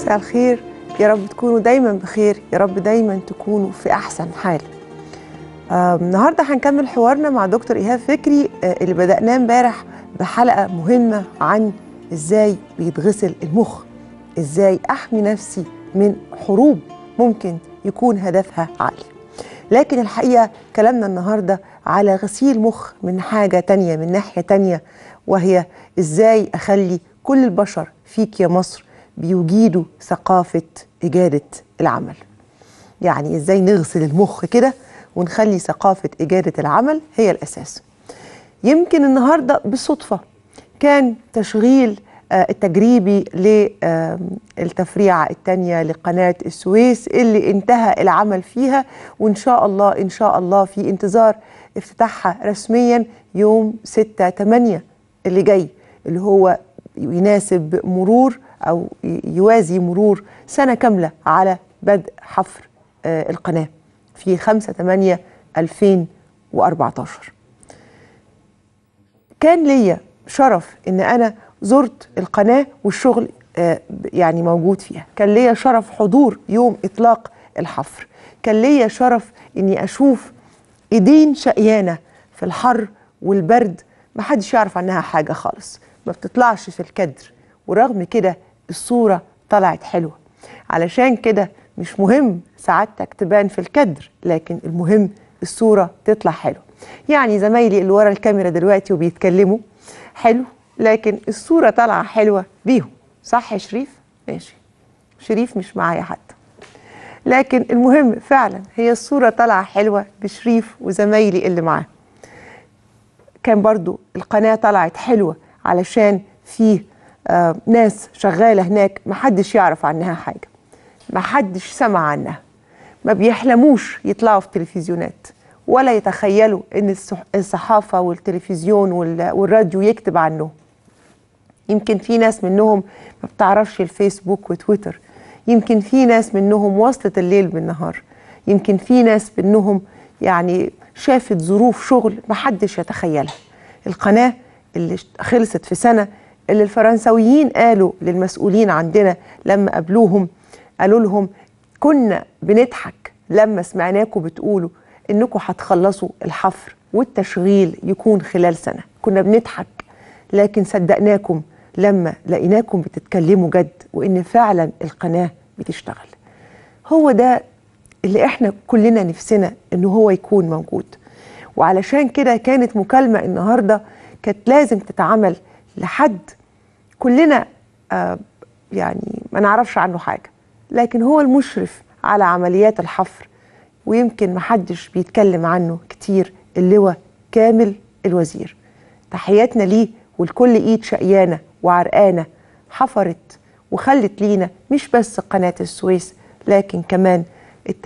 مساء الخير يا رب تكونوا دايما بخير يا رب دايما تكونوا في احسن حال آه النهارده هنكمل حوارنا مع دكتور ايهاب فكري آه اللي بدأناه امبارح بحلقه مهمه عن ازاي بيتغسل المخ ازاي احمي نفسي من حروب ممكن يكون هدفها عالي لكن الحقيقه كلامنا النهارده على غسيل مخ من حاجه تانية من ناحيه تانية وهي ازاي اخلي كل البشر فيك يا مصر بيجيدوا ثقافه اجاده العمل يعني ازاي نغسل المخ كده ونخلي ثقافه اجاده العمل هي الاساس يمكن النهارده بالصدفه كان تشغيل آه، التجريبي للتفريعة الثانية لقناة السويس اللي انتهى العمل فيها وإن شاء الله إن شاء الله في انتظار افتتاحها رسميا يوم 6 8 اللي جاي اللي هو يناسب مرور أو يوازي مرور سنة كاملة على بدء حفر آه، القناة في 5 8 2014 كان ليا شرف ان انا زرت القناه والشغل آه، يعني موجود فيها كان ليا شرف حضور يوم اطلاق الحفر كان ليا شرف اني اشوف ايدين شقيانه في الحر والبرد ما حدش يعرف عنها حاجه خالص ما بتطلعش في الكدر ورغم كده الصوره طلعت حلوه علشان كده مش مهم سعادتك تبان في الكدر لكن المهم الصوره تطلع حلوه يعني زمايلي اللي ورا الكاميرا دلوقتي وبيتكلموا حلو لكن الصوره طالعه حلوه بيهم صح يا شريف ماشي شريف مش معايا حتى لكن المهم فعلا هي الصوره طالعه حلوه بشريف وزمايلي اللي معاه كان برضو القناه طلعت حلوه علشان فيه آه ناس شغاله هناك محدش يعرف عنها حاجه محدش سمع عنها ما بيحلموش يطلعوا في تلفزيونات ولا يتخيلوا ان الصح- الصحافه والتلفزيون وال- والراديو يكتب عنهم يمكن في ناس منهم ما بتعرفش الفيسبوك وتويتر يمكن في ناس منهم وصلت الليل بالنهار يمكن في ناس منهم يعني شافت ظروف شغل محدش يتخيلها القناة اللي اشت- خلصت في سنة اللي الفرنسويين قالوا للمسؤولين عندنا لما قابلوهم قالوا لهم كنا بنضحك لما سمعناكم بتقولوا انكم هتخلصوا الحفر والتشغيل يكون خلال سنة كنا بنضحك لكن صدقناكم لما لقيناكم بتتكلموا جد وان فعلا القناه بتشتغل هو ده اللي احنا كلنا نفسنا ان هو يكون موجود وعلشان كده كانت مكالمه النهارده كانت لازم تتعمل لحد كلنا آه يعني ما نعرفش عنه حاجه لكن هو المشرف على عمليات الحفر ويمكن محدش بيتكلم عنه كتير اللواء كامل الوزير تحياتنا ليه ولكل ايد شقيانه وعرقانه حفرت وخلت لينا مش بس قناه السويس لكن كمان ال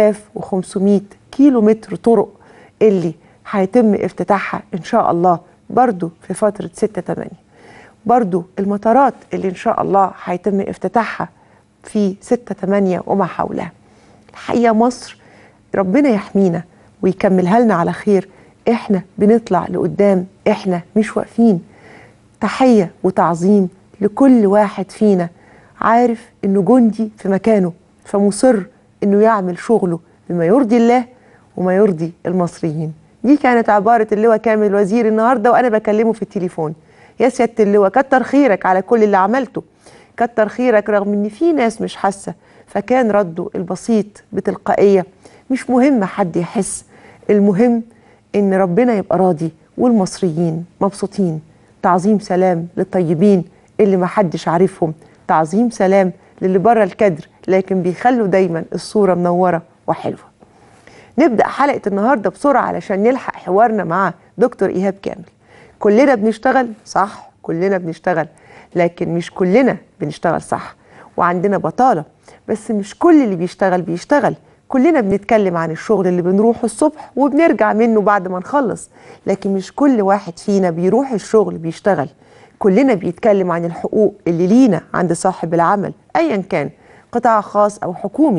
3500 كيلو متر طرق اللي هيتم افتتاحها ان شاء الله برضو في فتره 6 8 برضو المطارات اللي ان شاء الله هيتم افتتاحها في 6 8 وما حولها الحقيقه مصر ربنا يحمينا ويكملها لنا على خير احنا بنطلع لقدام احنا مش واقفين تحيه وتعظيم لكل واحد فينا عارف انه جندي في مكانه فمصر انه يعمل شغله بما يرضي الله وما يرضي المصريين دي كانت عباره اللواء كامل الوزير النهارده وانا بكلمه في التليفون يا سياده اللواء كتر خيرك على كل اللي عملته كتر خيرك رغم ان في ناس مش حاسه فكان رده البسيط بتلقائيه مش مهم حد يحس المهم ان ربنا يبقى راضي والمصريين مبسوطين تعظيم سلام للطيبين اللي ما حدش عارفهم تعظيم سلام للي بره الكدر لكن بيخلوا دايما الصوره منوره وحلوه نبدا حلقه النهارده بسرعه علشان نلحق حوارنا مع دكتور ايهاب كامل كلنا بنشتغل صح كلنا بنشتغل لكن مش كلنا بنشتغل صح وعندنا بطاله بس مش كل اللي بيشتغل بيشتغل كلنا بنتكلم عن الشغل اللي بنروحه الصبح وبنرجع منه بعد ما نخلص لكن مش كل واحد فينا بيروح الشغل بيشتغل كلنا بيتكلم عن الحقوق اللي لينا عند صاحب العمل ايا كان قطاع خاص او حكومي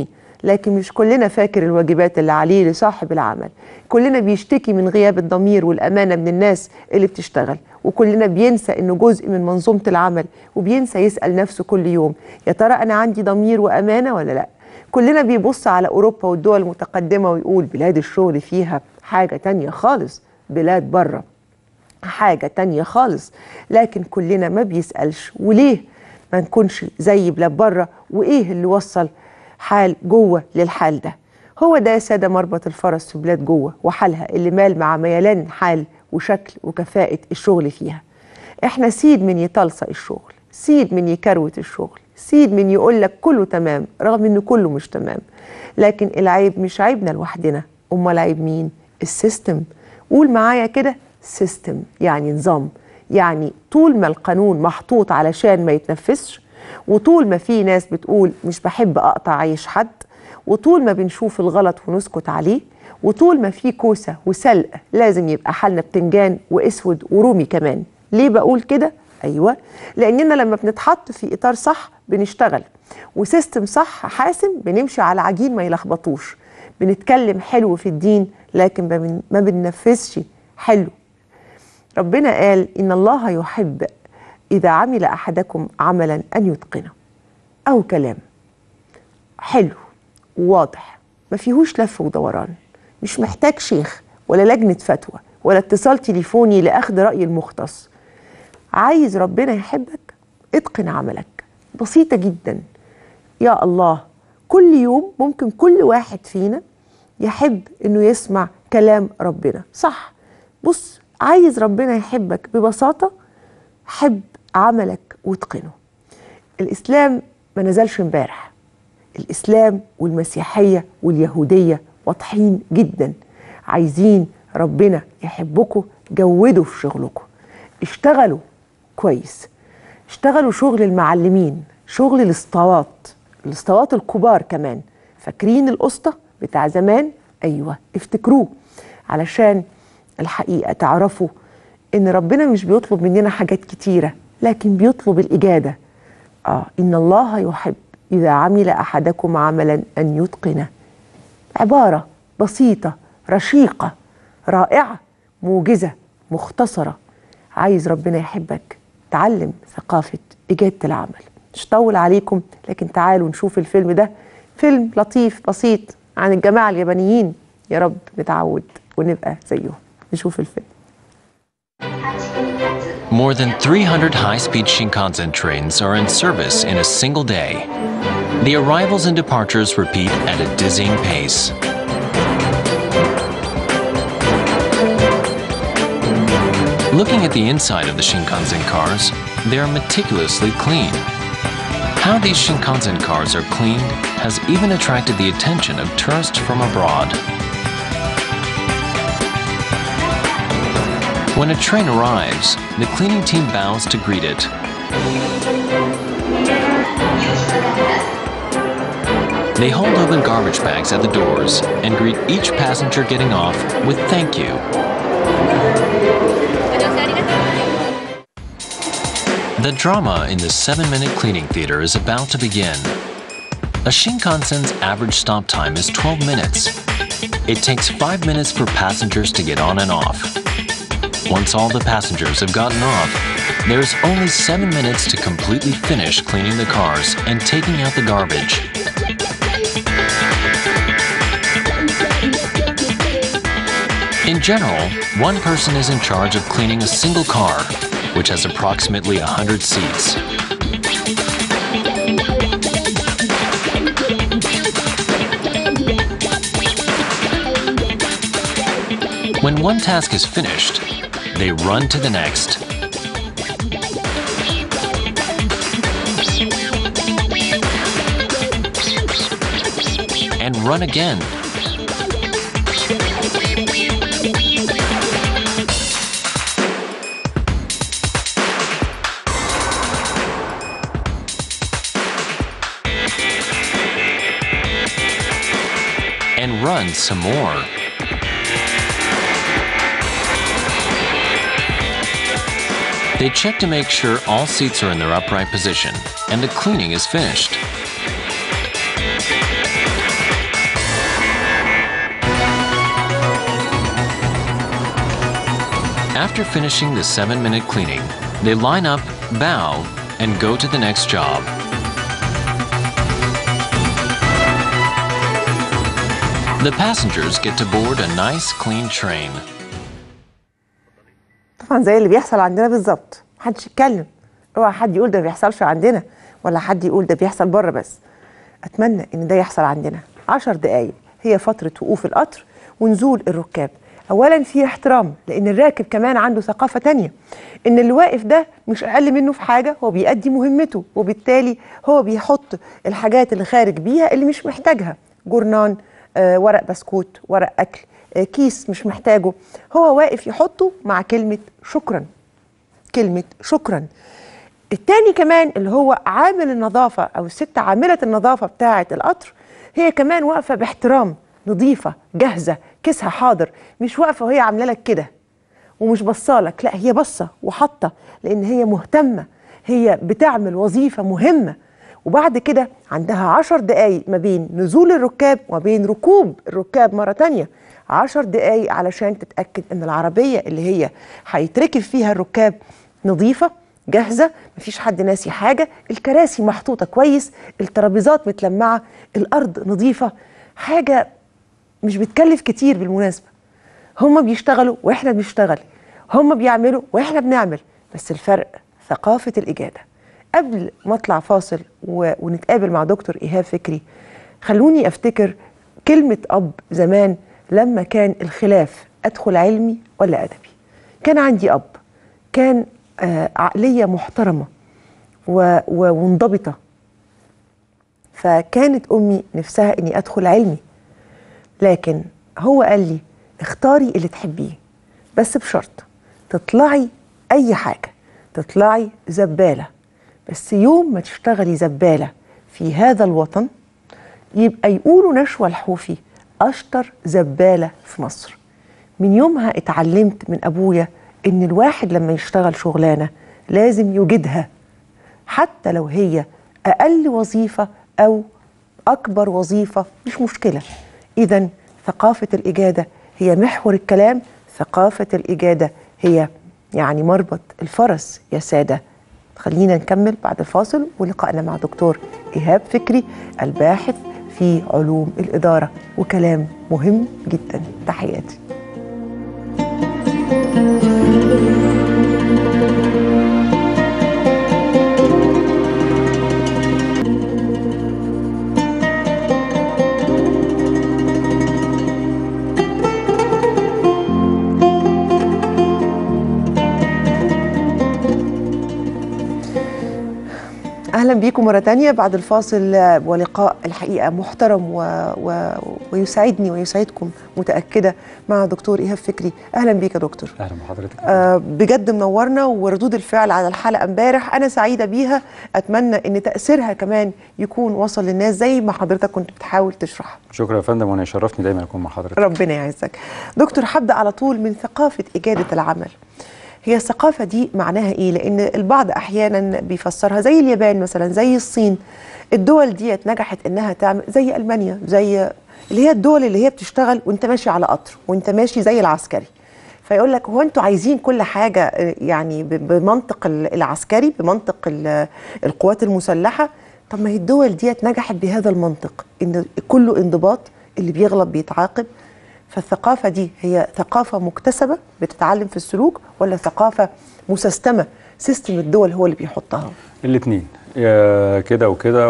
لكن مش كلنا فاكر الواجبات اللي عليه لصاحب العمل كلنا بيشتكي من غياب الضمير والأمانة من الناس اللي بتشتغل وكلنا بينسى انه جزء من منظومة العمل وبينسى يسأل نفسه كل يوم يا ترى انا عندي ضمير وأمانة ولا لا كلنا بيبص على أوروبا والدول المتقدمة ويقول بلاد الشغل فيها حاجة تانية خالص بلاد بره حاجة تانية خالص لكن كلنا ما بيسألش وليه ما نكونش زي بلاد بره وإيه اللي وصل حال جوه للحال ده هو ده يا سادة مربط الفرس في بلاد جوه وحالها اللي مال مع ميلان حال وشكل وكفاءة الشغل فيها احنا سيد من يطلصق الشغل سيد من يكروت الشغل سيد من يقول لك كله تمام رغم انه كله مش تمام لكن العيب مش عيبنا لوحدنا امال عيب مين السيستم قول معايا كده سيستم يعني نظام يعني طول ما القانون محطوط علشان ما يتنفذش وطول ما في ناس بتقول مش بحب اقطع عيش حد وطول ما بنشوف الغلط ونسكت عليه وطول ما في كوسه وسلق لازم يبقى حالنا بتنجان واسود ورومي كمان ليه بقول كده ايوه لاننا لما بنتحط في اطار صح بنشتغل وسيستم صح حاسم بنمشي على عجين ما يلخبطوش بنتكلم حلو في الدين لكن ما بننفذش حلو ربنا قال ان الله يحب اذا عمل احدكم عملا ان يتقنه او كلام حلو وواضح ما فيهوش لف ودوران مش محتاج شيخ ولا لجنه فتوى ولا اتصال تليفوني لاخذ راي المختص عايز ربنا يحبك اتقن عملك بسيطه جدا يا الله كل يوم ممكن كل واحد فينا يحب انه يسمع كلام ربنا صح بص عايز ربنا يحبك ببساطه حب عملك واتقنه الاسلام ما نزلش امبارح الاسلام والمسيحيه واليهوديه واضحين جدا عايزين ربنا يحبكم جودوا في شغلكم اشتغلوا كويس اشتغلوا شغل المعلمين شغل الاسطوات الاسطوات الكبار كمان فاكرين الاسطى بتاع زمان ايوه افتكروه علشان الحقيقه تعرفوا ان ربنا مش بيطلب مننا حاجات كتيره لكن بيطلب الاجاده اه ان الله يحب اذا عمل احدكم عملا ان يتقنه عباره بسيطه رشيقه رائعه موجزه مختصره عايز ربنا يحبك تعلم ثقافه اجاده العمل مش طول عليكم لكن تعالوا نشوف الفيلم ده فيلم لطيف بسيط عن الجماعه اليابانيين يا رب نتعود ونبقى زيهم نشوف الفيلم More than 300 high-speed Shinkansen trains are in service in a single day. The arrivals and departures repeat at a dizzying pace. Looking at the inside of the Shinkansen cars, they are meticulously clean. How these Shinkansen cars are cleaned has even attracted the attention of tourists from abroad. When a train arrives, the cleaning team bows to greet it. They hold open garbage bags at the doors and greet each passenger getting off with thank you. The drama in the 7-minute cleaning theater is about to begin. A Shinkansen's average stop time is 12 minutes. It takes 5 minutes for passengers to get on and off. Once all the passengers have gotten off, there's only 7 minutes to completely finish cleaning the cars and taking out the garbage. In general, one person is in charge of cleaning a single car, which has approximately 100 seats. When one task is finished, they run to the next. And run again. And run some more. They check to make sure all seats are in their upright position and the cleaning is finished. After finishing the seven minute cleaning, they line up, bow, and go to the next job. The passengers get to board a nice clean train. طبعا زي اللي بيحصل عندنا بالظبط محدش يتكلم اوعى حد يقول ده ما بيحصلش عندنا ولا حد يقول ده بيحصل بره بس اتمنى ان ده يحصل عندنا عشر دقايق هي فترة وقوف القطر ونزول الركاب اولا في احترام لان الراكب كمان عنده ثقافة تانية ان اللي واقف ده مش اقل منه في حاجة هو بيأدي مهمته وبالتالي هو بيحط الحاجات اللي خارج بيها اللي مش محتاجها جورنان آه ورق بسكوت ورق اكل آه كيس مش محتاجه هو واقف يحطه مع كلمة شكرا كلمة شكرا التاني كمان اللي هو عامل النظافة أو الست عاملة النظافة بتاعة القطر هي كمان واقفة باحترام نظيفة جاهزة كيسها حاضر مش واقفة وهي عاملة لك كده ومش بصالك لا هي بصة وحاطة لأن هي مهتمة هي بتعمل وظيفة مهمة وبعد كده عندها عشر دقايق ما بين نزول الركاب وما بين ركوب الركاب مرة تانية عشر دقايق علشان تتأكد ان العربية اللي هي هيتركب فيها الركاب نظيفة جاهزة مفيش حد ناسي حاجة الكراسي محطوطة كويس الترابيزات متلمعة الأرض نظيفة حاجة مش بتكلف كتير بالمناسبة هما بيشتغلوا واحنا بنشتغل هما بيعملوا واحنا بنعمل بس الفرق ثقافة الإجادة قبل ما اطلع فاصل و... ونتقابل مع دكتور إيهاب فكري خلوني أفتكر كلمة أب زمان لما كان الخلاف أدخل علمي ولا أدبي كان عندي أب كان آه عقلية محترمة و... و... وانضبطة فكانت أمي نفسها إني أدخل علمي لكن هو قال لي اختاري اللي تحبيه بس بشرط تطلعي أي حاجة تطلعي زبالة بس يوم ما تشتغلي زبالة في هذا الوطن يبقى يقولوا نشوى الحوفي أشطر زبالة في مصر من يومها اتعلمت من أبويا إن الواحد لما يشتغل شغلانة لازم يجدها حتى لو هي أقل وظيفة أو أكبر وظيفة مش مشكلة إذا ثقافة الإجادة هي محور الكلام ثقافة الإجادة هي يعني مربط الفرس يا سادة خلينا نكمل بعد الفاصل ولقائنا مع دكتور إيهاب فكري الباحث في علوم الإدارة وكلام مهم جدا تحياتي اهلا بيكم مره تانية بعد الفاصل ولقاء الحقيقه محترم و... و... ويسعدني ويسعدكم متاكده مع دكتور ايهاب فكري اهلا بيك يا دكتور اهلا بحضرتك آه بجد منورنا وردود الفعل على الحلقه امبارح انا سعيده بيها اتمنى ان تاثيرها كمان يكون وصل للناس زي ما حضرتك كنت بتحاول تشرح شكرا يا فندم وانا يشرفني دايما اكون مع حضرتك ربنا يعزك دكتور هبدا على طول من ثقافه اجاده العمل هي الثقافة دي معناها إيه؟ لأن البعض أحيانا بيفسرها زي اليابان مثلا زي الصين الدول ديت نجحت إنها تعمل زي ألمانيا زي اللي هي الدول اللي هي بتشتغل وأنت ماشي على قطر وأنت ماشي زي العسكري فيقول لك هو أنتوا عايزين كل حاجة يعني بمنطق العسكري بمنطق القوات المسلحة طب ما هي الدول ديت نجحت بهذا المنطق إن كله انضباط اللي بيغلط بيتعاقب فالثقافة دي هي ثقافة مكتسبة بتتعلم في السلوك ولا ثقافة مسستمة سيستم الدول هو اللي بيحطها الاثنين كده وكده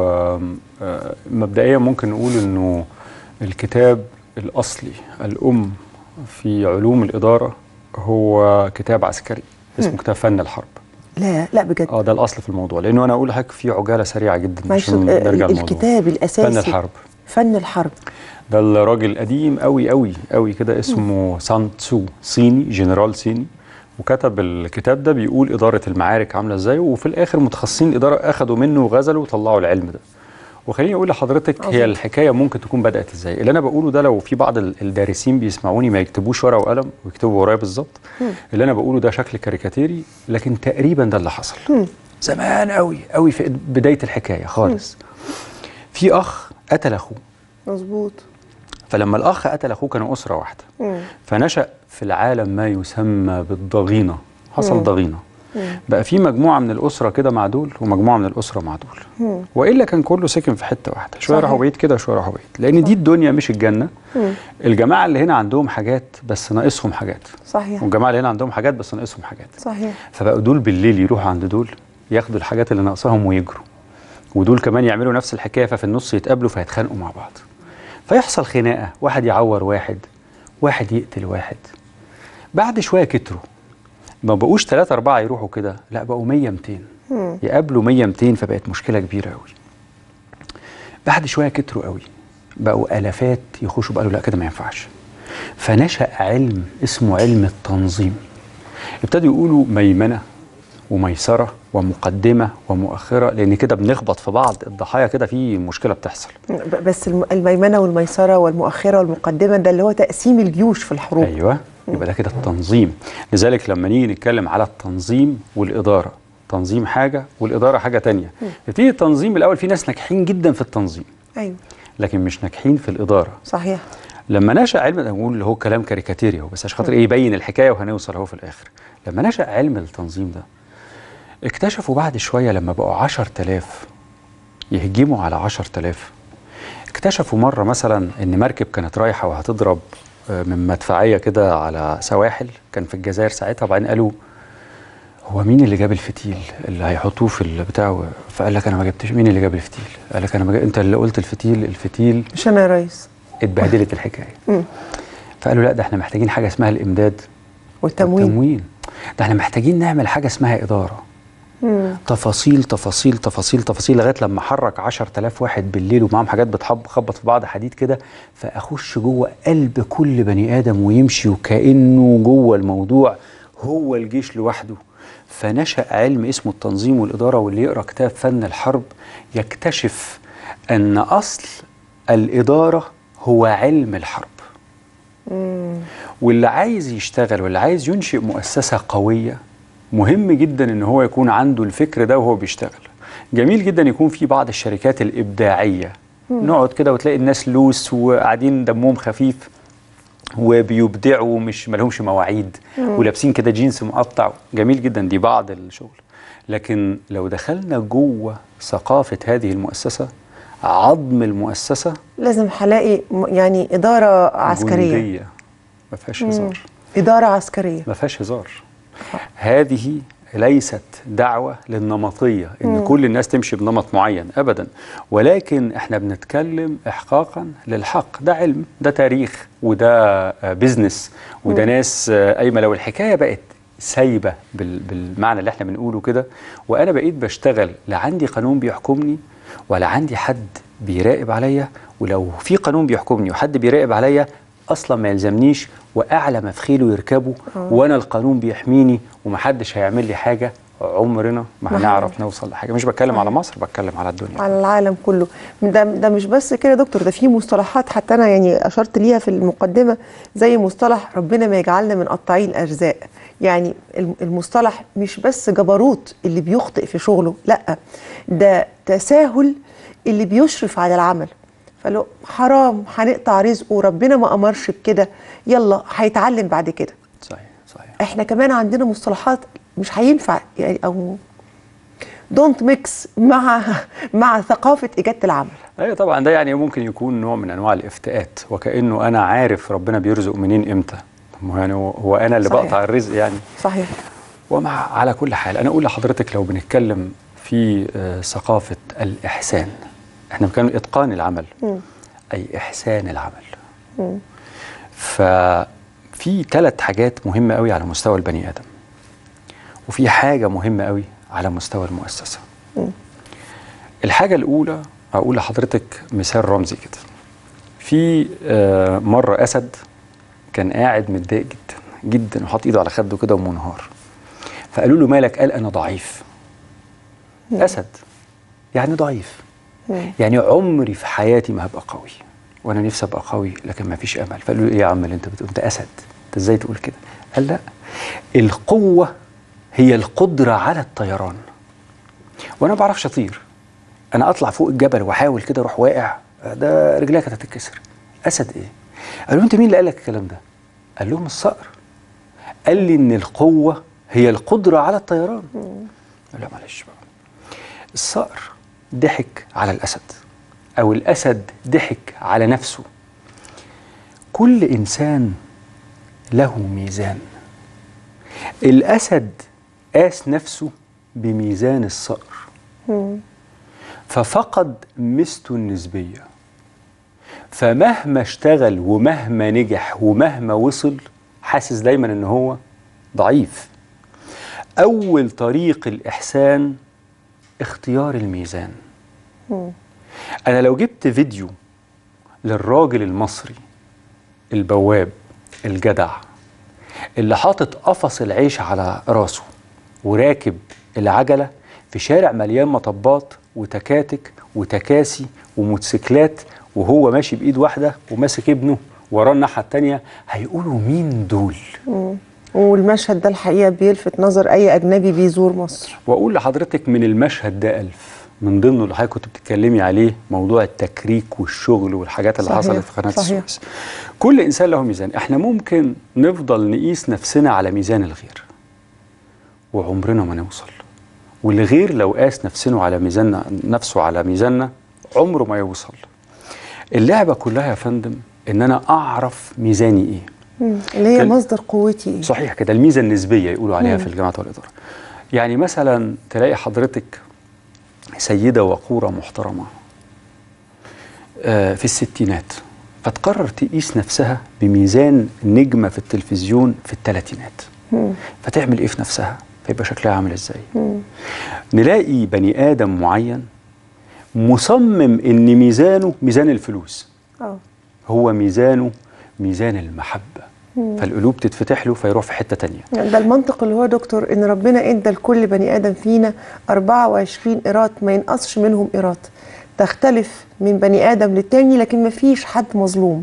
ومبدئيا ممكن نقول انه الكتاب الاصلي الام في علوم الاداره هو كتاب عسكري اسمه كتاب فن الحرب لا لا بجد اه ده الاصل في الموضوع لانه انا اقول لحضرتك في عجاله سريعه جدا عشان نرجع الكتاب الاساسي فن الحرب فن الحرب ده الراجل قديم قوي قوي قوي كده اسمه سان تسو صيني جنرال صيني وكتب الكتاب ده بيقول إدارة المعارك عاملة ازاي وفي الآخر متخصصين الإدارة أخدوا منه وغزلوا وطلعوا العلم ده وخليني أقول لحضرتك عظيم. هي الحكاية ممكن تكون بدأت ازاي اللي أنا بقوله ده لو في بعض الدارسين بيسمعوني ما يكتبوش ورقة وقلم ويكتبوا ورايا بالظبط اللي أنا بقوله ده شكل كاريكاتيري لكن تقريبا ده اللي حصل زمان قوي قوي في بداية الحكاية خالص في أخ قتل أخوه مظبوط فلما الاخ قتل اخوه كانوا اسره واحده فنشا في العالم ما يسمى بالضغينه حصل ضغينه بقى في مجموعه من الاسره كده مع دول ومجموعه من الاسره مع دول والا كان كله ساكن في حته واحده شويه صحيح. راحوا بعيد كده شويه راحوا بعيد لان دي الدنيا مش الجنه الجماعه اللي هنا عندهم حاجات بس ناقصهم حاجات صحيح والجماعه اللي هنا عندهم حاجات بس ناقصهم حاجات صحيح فبقوا دول بالليل يروحوا عند دول ياخدوا الحاجات اللي ناقصاهم ويجروا ودول كمان يعملوا نفس الحكايه ففي النص يتقابلوا فيتخانقوا مع بعض فيحصل خناقه واحد يعور واحد واحد يقتل واحد بعد شويه كتروا ما بقوش ثلاثة أربعة يروحوا كده لا بقوا 100 200 يقابلوا 100 200 فبقت مشكلة كبيرة قوي بعد شوية كتروا قوي بقوا آلافات يخشوا بقى لا كده ما ينفعش فنشأ علم اسمه علم التنظيم ابتدوا يقولوا ميمنة وميسرة ومقدمة ومؤخرة لأن كده بنخبط في بعض الضحايا كده في مشكلة بتحصل ب- بس الم- الميمنه والميسره والمؤخره والمقدمه ده اللي هو تقسيم الجيوش في الحروب ايوه يبقى ده كده التنظيم لذلك لما نيجي نتكلم على التنظيم والاداره تنظيم حاجه والاداره حاجه تانية يبتدي التنظيم الاول في ناس ناجحين جدا في التنظيم ايوه لكن مش ناجحين في الاداره صحيح لما نشا علم أنا بقول اللي هو كلام كاريكاتيري هو بس عشان خاطر ايه يبين الحكايه وهنوصل اهو في الاخر لما نشا علم التنظيم ده اكتشفوا بعد شويه لما بقوا 10000 يهجموا على 10000 اكتشفوا مره مثلا ان مركب كانت رايحه وهتضرب آه، من مدفعيه كده على سواحل كان في الجزائر ساعتها وبعدين قالوا هو مين اللي جاب الفتيل اللي هيحطوه في البتاع فقال لك انا ما جبتش مين اللي جاب الفتيل قال لك انا ما جاب... انت اللي قلت الفتيل الفتيل مش انا يا ريس اتبهدلت الحكايه فقالوا لا ده احنا محتاجين حاجه اسمها الامداد والتموين والتموين ده احنا محتاجين نعمل حاجه اسمها اداره تفاصيل تفاصيل تفاصيل تفاصيل لغايه لما حرك 10000 واحد بالليل ومعاهم حاجات بتخبط في بعض حديد كده فاخش جوه قلب كل بني ادم ويمشي وكانه جوه الموضوع هو الجيش لوحده فنشا علم اسمه التنظيم والاداره واللي يقرا كتاب فن الحرب يكتشف ان اصل الاداره هو علم الحرب واللي عايز يشتغل واللي عايز ينشئ مؤسسة قوية مهم جدا ان هو يكون عنده الفكر ده وهو بيشتغل جميل جدا يكون في بعض الشركات الإبداعية نقعد كده وتلاقي الناس لوس وقاعدين دمهم خفيف وبيبدعوا مش مالهمش مواعيد ولابسين كده جينز مقطع جميل جدا دي بعض الشغل لكن لو دخلنا جوه ثقافة هذه المؤسسة عظم المؤسسة لازم هلاقي م- يعني اداره عسكريه جندية ما فيهاش هزار اداره عسكريه ما فيهاش هزار هذه ليست دعوة للنمطية إن كل الناس تمشي بنمط معين أبدا ولكن إحنا بنتكلم إحقاقا للحق ده علم ده تاريخ وده آه، بيزنس وده ناس آه، قايمة لو الحكاية بقت سايبة بال- بالمعنى اللي احنا بنقوله كده وأنا بقيت بشتغل لا عندي قانون بيحكمني ولا عندي حد بيراقب عليا ولو في قانون بيحكمني وحد بيراقب عليا اصلا ما يلزمنيش واعلى ما في خيله يركبه وانا القانون بيحميني ومحدش هيعمل لي حاجه عمرنا ما ما هنعرف نوصل لحاجه مش بتكلم على مصر بتكلم على الدنيا على العالم كله ده ده مش بس كده يا دكتور ده في مصطلحات حتى انا يعني اشرت ليها في المقدمه زي مصطلح ربنا ما يجعلنا من قطاعي الارزاق يعني الم- المصطلح مش بس جبروت اللي بيخطئ في شغله لا ده تساهل اللي بيشرف على العمل فلو حرام هنقطع رزقه وربنا ما امرش بكده يلا هيتعلم بعد كده صحيح صحيح احنا كمان عندنا مصطلحات مش هينفع يعني او دونت ميكس مع مع ثقافه اجاده العمل ايوه طبعا ده يعني ممكن يكون نوع من انواع الافتئات وكانه انا عارف ربنا بيرزق منين امتى طب ما هو يعني هو- هو انا اللي صحيح. بقطع الرزق يعني صحيح ومع على كل حال انا اقول لحضرتك لو بنتكلم في آه، ثقافه الاحسان احنا بنتكلم اتقان العمل اي احسان العمل ففي ثلاث حاجات مهمه قوي على مستوى البني ادم وفي حاجه مهمه قوي على مستوى المؤسسه الحاجه الاولى اقول لحضرتك مثال رمزي كده في آه، مره اسد كان قاعد متضايق جدا جدا وحاطط ايده على خده كده ومنهار فقالوا له مالك قال انا ضعيف اسد يعني ضعيف يعني عمري في حياتي ما هبقى قوي وانا نفسي ابقى قوي لكن ما فيش امل فقالوا له ايه يا عم اللي انت بتقول انت اسد انت ازاي تقول كده قال لا القوه هي القدره على الطيران وانا ما بعرفش اطير انا اطلع فوق الجبل واحاول كده اروح واقع ده رجليا كانت هتتكسر اسد ايه قالوا انت مين اللي قال لك الكلام ده قال لهم الصقر قال لي ان القوه هي القدره على الطيران قال له معلش بقى الصقر ضحك على الاسد او الاسد ضحك على نفسه كل انسان له ميزان الاسد قاس نفسه بميزان الصقر ففقد ميزته النسبيه فمهما اشتغل ومهما نجح ومهما وصل حاسس دايما ان هو ضعيف اول طريق الاحسان اختيار الميزان انا لو جبت فيديو للراجل المصري البواب الجدع اللي حاطط قفص العيش على راسه وراكب العجله في شارع مليان مطبات وتكاتك وتكاسي وموتوسيكلات وهو ماشي بايد واحده وماسك ابنه وراه الناحيه التانيه هيقولوا مين دول؟ والمشهد ده الحقيقه بيلفت نظر اي اجنبي بيزور مصر واقول لحضرتك من المشهد ده ألف من ضمنه اللي حضرتك كنت بتتكلمي عليه موضوع التكريك والشغل والحاجات اللي صحيح، حصلت في قناه صحيح. السويس كل انسان له ميزان احنا ممكن نفضل نقيس نفسنا على ميزان الغير وعمرنا ما نوصل والغير لو قاس نفسنا على ميزاننا نفسه على ميزاننا عمره ما يوصل اللعبه كلها يا فندم ان انا اعرف ميزاني ايه مم. اللي هي كان- مصدر قوتي ايه صحيح كده الميزه النسبيه يقولوا عليها في الجامعات والاداره يعني مثلا تلاقي حضرتك سيده وقوره محترمه آه، في الستينات فتقرر تقيس نفسها بميزان نجمه في التلفزيون في الثلاثينات فتعمل ايه في نفسها فيبقى شكلها عامل ازاي نلاقي بني ادم معين مصمم ان ميزانه ميزان الفلوس اه هو ميزانه ميزان المحبة فالقلوب تتفتح له فيروح في حتة تانية يعني ده المنطق اللي هو دكتور ان ربنا ادى لكل بني ادم فينا 24 قيراط ما ينقصش منهم قيراط تختلف من بني ادم للتاني لكن ما فيش حد مظلوم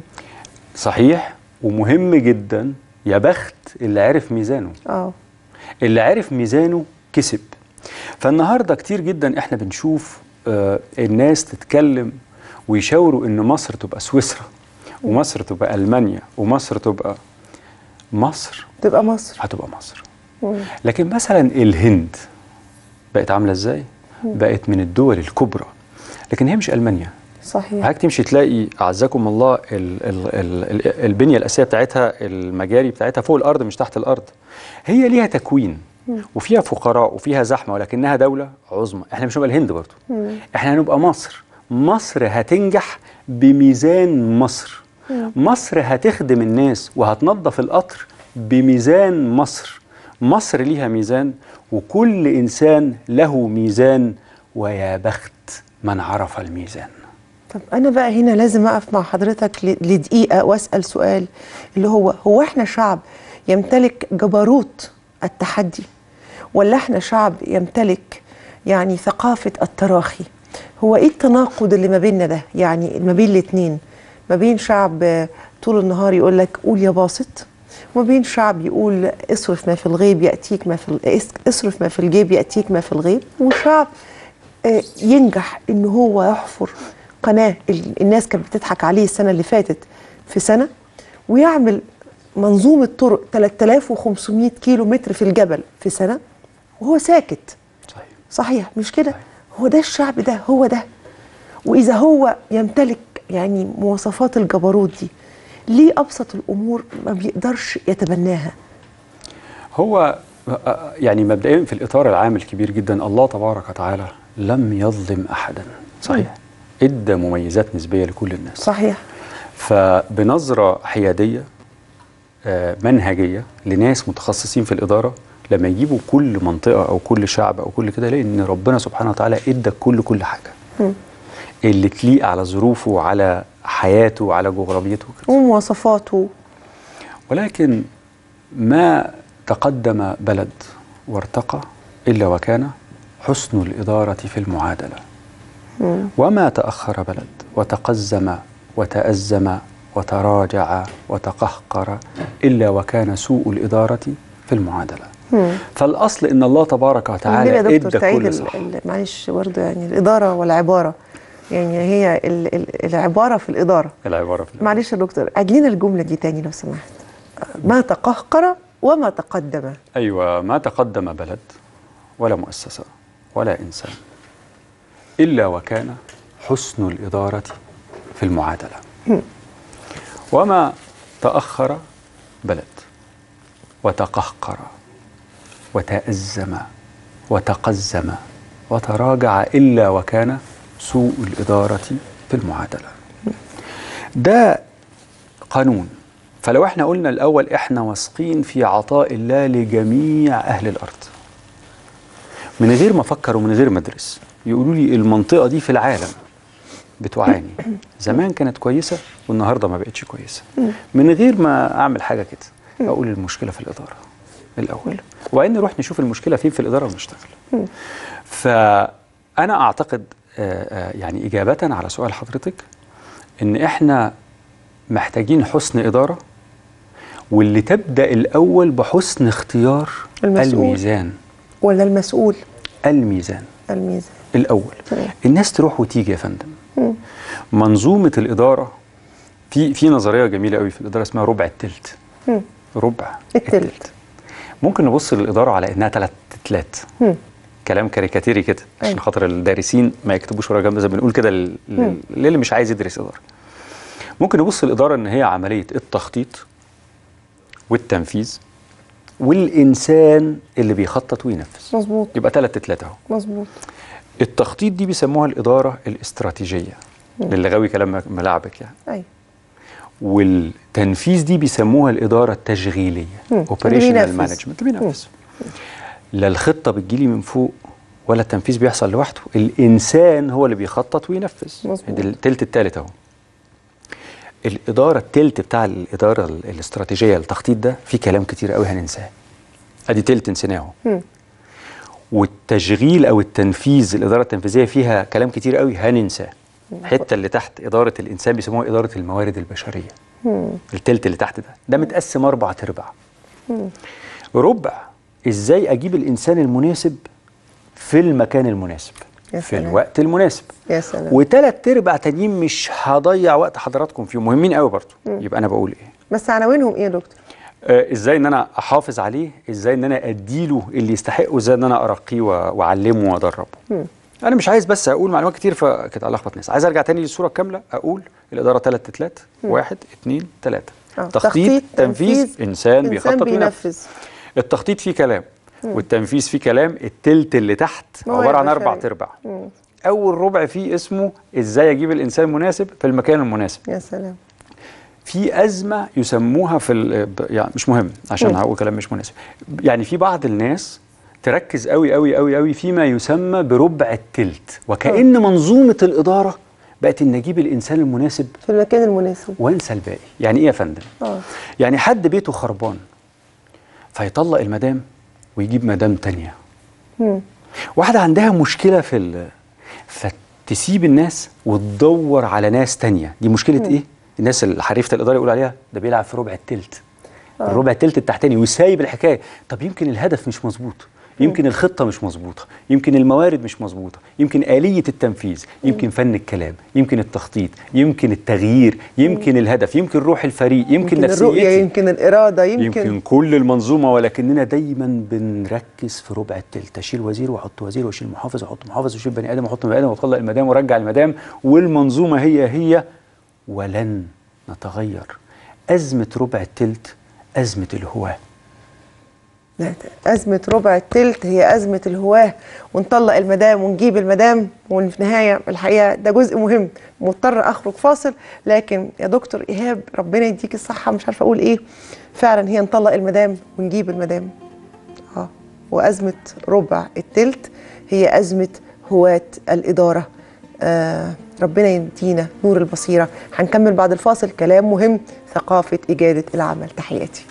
صحيح ومهم جدا يا بخت اللي عرف ميزانه اه اللي عرف ميزانه كسب فالنهاردة كتير جدا احنا بنشوف آه الناس تتكلم ويشاوروا ان مصر تبقى سويسرا ومصر تبقى ألمانيا ومصر تبقى مصر تبقى مصر هتبقى مصر لكن مثلا الهند بقت عامله ازاي بقت من الدول الكبرى لكن هي مش المانيا صحيح حضرتك تمشي تلاقي اعزكم الله ال ال ال ال البنيه الاساسيه بتاعتها المجاري بتاعتها فوق الارض مش تحت الارض هي ليها تكوين وفيها فقراء وفيها زحمه ولكنها دوله عظمى احنا مش هنبقى الهند برضه احنا هنبقى مصر مصر هتنجح بميزان مصر مصر هتخدم الناس وهتنظف القطر بميزان مصر مصر ليها ميزان وكل انسان له ميزان ويا بخت من عرف الميزان طب انا بقى هنا لازم اقف مع حضرتك ل- لدقيقه واسال سؤال اللي هو هو احنا شعب يمتلك جبروت التحدي ولا احنا شعب يمتلك يعني ثقافه التراخي هو ايه التناقض اللي ما بيننا ده يعني ما بين الاثنين ما بين شعب آه، طول النهار يقول لك قول يا باسط وما بين شعب يقول اصرف ما في الغيب ياتيك ما في ال- اس- اصرف ما في الجيب ياتيك ما في الغيب وشعب آه، ينجح ان هو يحفر قناه ال- الناس كانت بتضحك عليه السنه اللي فاتت في سنه ويعمل منظومه طرق 3500 كيلو متر في الجبل في سنه وهو ساكت صحيح صحيح مش كده هو ده الشعب ده هو ده واذا هو يمتلك يعني مواصفات الجبروت دي ليه ابسط الامور ما بيقدرش يتبناها هو آه، يعني مبدئيا في الاطار العام الكبير جدا الله تبارك وتعالى لم يظلم احدا صحيح ادى مميزات نسبيه لكل الناس صحيح فبنظره حياديه آه، منهجيه لناس متخصصين في الاداره لما يجيبوا كل منطقه او كل شعب او كل كده يلاقي ان ربنا سبحانه وتعالى ادى كل كل حاجه اللي تليق على ظروفه وعلى حياته وعلى جغرافيته وكده. ومواصفاته ولكن ما تقدم بلد وارتقى إلا وكان حسن الإدارة في المعادلة وما تأخر بلد وتقزم وتأزم وتراجع وتقهقر إلا وكان سوء الإدارة في المعادلة فالأصل إن الله تبارك ليه يا وتعالى دكتور إدى تعيد كل ال- صح ال- معلش برضه يعني الاداره والعباره يعني هي ال ال العباره في الاداره العباره في معلش يا دكتور اجلينا الجمله دي تاني لو سمحت ما تقهقر وما تقدم ايوه ما تقدم بلد ولا مؤسسه ولا انسان الا وكان حسن الاداره في المعادله وما تاخر بلد وتقهقر وتازم وتقزم وتراجع الا وكان سوء الاداره في المعادله ده قانون فلو احنا قلنا الاول احنا واثقين في عطاء الله لجميع اهل الارض من غير ما افكر ومن غير ما ادرس يقولوا لي المنطقه دي في العالم بتعاني زمان كانت كويسه والنهارده ما بقتش كويسه من غير ما اعمل حاجه كده اقول المشكله في الاداره الاول وبعدين نروح نشوف المشكله فين في الاداره ونشتغل فانا اعتقد آه، آه، يعني اجابه على سؤال حضرتك ان احنا محتاجين حسن اداره واللي تبدا الاول بحسن اختيار المسؤول. الميزان ولا المسؤول الميزان الميزان الاول تمام. الناس تروح وتيجي يا فندم منظومه الاداره في في نظريه جميله قوي في الاداره اسمها ربع التلت مم. ربع التلت. ممكن نبص للاداره على انها ثلاث تلات مم. كلام كاريكاتيري كده عشان أيوة. خاطر الدارسين ما يكتبوش ورا جنب زي ما بنقول كده لل- لل- للي مش عايز يدرس اداره ممكن نبص للاداره ان هي عمليه التخطيط والتنفيذ والانسان اللي بيخطط وينفذ مظبوط يبقى ثلاث تلات اهو مظبوط التخطيط دي بيسموها الاداره الاستراتيجيه للي غاوي كلام ملاعبك يعني ايوه والتنفيذ دي بيسموها الاداره التشغيليه مم. اوبريشنال اللي بينفذ. مانجمنت اللي بينفذ لا الخطه بتجيلي من فوق ولا التنفيذ بيحصل لوحده الانسان هو اللي بيخطط وينفذ مظبوط. ده التلت التالت اهو الاداره التلت بتاع الاداره ال- الاستراتيجيه التخطيط ده في كلام كتير قوي هننساه ادي تلت نسيناه مم. والتشغيل او التنفيذ الاداره التنفيذيه فيها كلام كتير قوي هننساه الحته اللي تحت اداره الانسان بيسموها اداره الموارد البشريه التلت اللي تحت ده ده متقسم اربع تربع ربع ازاي اجيب الانسان المناسب في المكان المناسب يا في سلام. الوقت المناسب يا سلام وثلاث ارباع تانيين مش هضيع وقت حضراتكم فيهم مهمين قوي برضه يبقى انا بقول ايه بس عناوينهم ايه يا دكتور؟ آه، ازاي ان انا احافظ عليه ازاي ان انا اديله اللي يستحقه ازاي ان انا ارقيه و- واعلمه وادربه انا مش عايز بس اقول معلومات كتير فكنت الخبط ناس عايز ارجع تاني للصوره الكامله اقول الاداره ثلاث تتلات واحد اتنين تلاته آه، تخطيط تنفيذ انسان بيخطط وينفذ بينفذ التخطيط فيه كلام والتنفيذ فيه كلام التلت اللي تحت موارد عباره عن بشرية. اربع تربع اول ربع فيه اسمه ازاي اجيب الانسان المناسب في المكان المناسب يا سلام في ازمه يسموها في ال- ب- يعني مش مهم عشان مم. هقول كلام مش مناسب يعني في بعض الناس تركز قوي قوي قوي قوي فيما يسمى بربع التلت وكأن منظومه الاداره بقت ان اجيب الانسان المناسب في المكان المناسب وانسى الباقي يعني ايه يا فندم اه يعني حد بيته خربان فيطلق المدام ويجيب مدام تانية مم. واحدة عندها مشكلة في ال... فتسيب الناس وتدور على ناس تانية دي مشكلة ايه؟ الناس اللي حريفة الإدارة يقول عليها ده بيلعب في ربع التلت الربع التلت التحتاني وسايب الحكاية طب يمكن الهدف مش مظبوط يمكن الخطة مش مظبوطة يمكن الموارد مش مظبوطة يمكن آلية التنفيذ يمكن فن الكلام يمكن التخطيط يمكن التغيير يمكن الهدف يمكن روح الفريق يمكن, يمكن الرؤية نفسيتي يمكن الإرادة يمكن, يمكن كل المنظومه ولكننا دايما بنركز في ربع التلت اشيل وزير واحط وزير واشيل محافظ واحط محافظ واشيل بني ادم واحط بني ادم واطلق المدام وارجع المدام والمنظومه هي هي ولن نتغير ازمه ربع التلت ازمه الهواه لا، أزمة ربع التلت هي أزمة الهواة ونطلق المدام ونجيب المدام وفي النهاية الحقيقة ده جزء مهم مضطر أخرج فاصل لكن يا دكتور إيهاب ربنا يديك الصحة مش عارفة أقول إيه فعلا هي نطلق المدام ونجيب المدام اه وأزمة ربع التلت هي أزمة هواة الإدارة آه ربنا يدينا نور البصيرة هنكمل بعد الفاصل كلام مهم ثقافة إجادة العمل تحياتي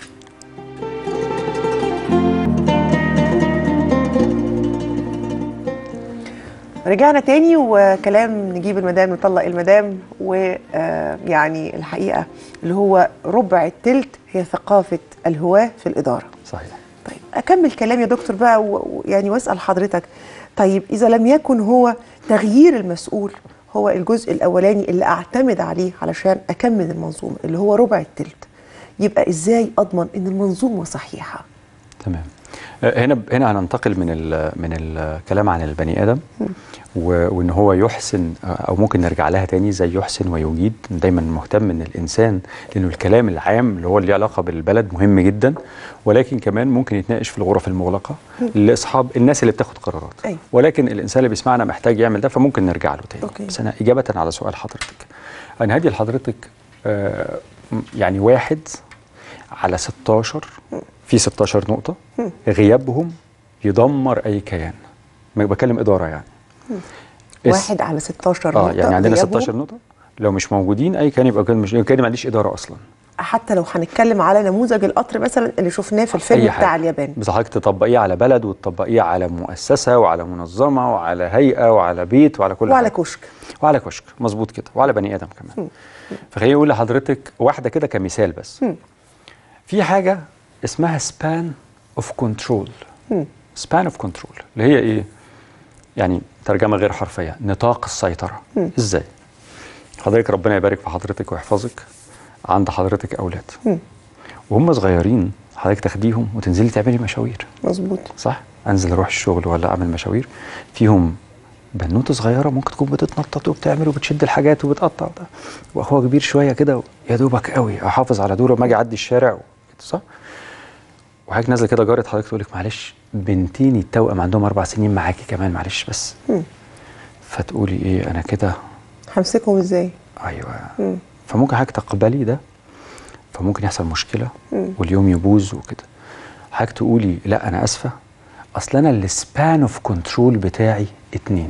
رجعنا تاني وكلام نجيب المدام نطلق المدام ويعني الحقيقة اللي هو ربع التلت هي ثقافة الهواة في الإدارة صحيح طيب أكمل كلام يا دكتور بقى و- ويعني وأسأل حضرتك طيب إذا لم يكن هو تغيير المسؤول هو الجزء الاولاني اللي اعتمد عليه علشان اكمل المنظومه اللي هو ربع التلت يبقى ازاي اضمن ان المنظومه صحيحه تمام آه، هنا هنا هننتقل من ال من الكلام عن البني ادم و- وان هو يحسن آه، او ممكن نرجع لها تاني زي يحسن ويجيد دايما مهتم ان الانسان لانه الكلام العام اللي هو اللي له علاقه بالبلد مهم جدا ولكن كمان ممكن يتناقش في الغرف المغلقه لاصحاب الناس اللي بتاخد قرارات أيوة. ولكن الانسان اللي بيسمعنا محتاج يعمل ده فممكن نرجع له تاني أوكي. بس انا اجابه على سؤال حضرتك انا هدي لحضرتك آه، م- يعني واحد على 16 في 16 نقطة غيابهم يدمر أي كيان ما بكلم إدارة يعني اس- واحد على 16 اه نقطة يعني عندنا غيابهم 16 نقطة لو مش موجودين أي كيان يبقى كان مش كان ما عنديش إدارة أصلا حتى لو هنتكلم على نموذج القطر مثلا اللي شفناه في الفيلم أي بتاع حاجة. اليابان بس حضرتك تطبقيه على بلد وتطبقيه على مؤسسة وعلى منظمة وعلى هيئة وعلى بيت وعلى كل وعلى حاجة. كشك وعلى كشك مظبوط كده وعلى بني ادم كمان فخليني اقول لحضرتك واحده كده كمثال بس في حاجه اسمها سبان اوف كنترول سبان اوف كنترول اللي هي ايه يعني ترجمه غير حرفيه نطاق السيطره ازاي حضرتك ربنا يبارك في حضرتك ويحفظك عند حضرتك اولاد وهم صغيرين حضرتك تاخديهم وتنزلي تعملي مشاوير مظبوط صح انزل اروح الشغل ولا اعمل مشاوير فيهم بنوته صغيره ممكن تكون بتتنطط وبتعمل وبتشد الحاجات وبتقطع ده واخوها كبير شويه كده يا دوبك قوي احافظ على دوره ما اجي اعدي الشارع و- صح وحضرتك نازله كده جاره حضرتك تقول لك معلش بنتين التوأم عندهم اربع سنين معاكي كمان معلش بس فتقولي ايه انا كده همسكهم ازاي ايوه فممكن حضرتك تقبلي ده فممكن يحصل مشكله واليوم يبوظ وكده حضرتك تقولي لا انا اسفه اصل انا السبان اوف كنترول بتاعي اتنين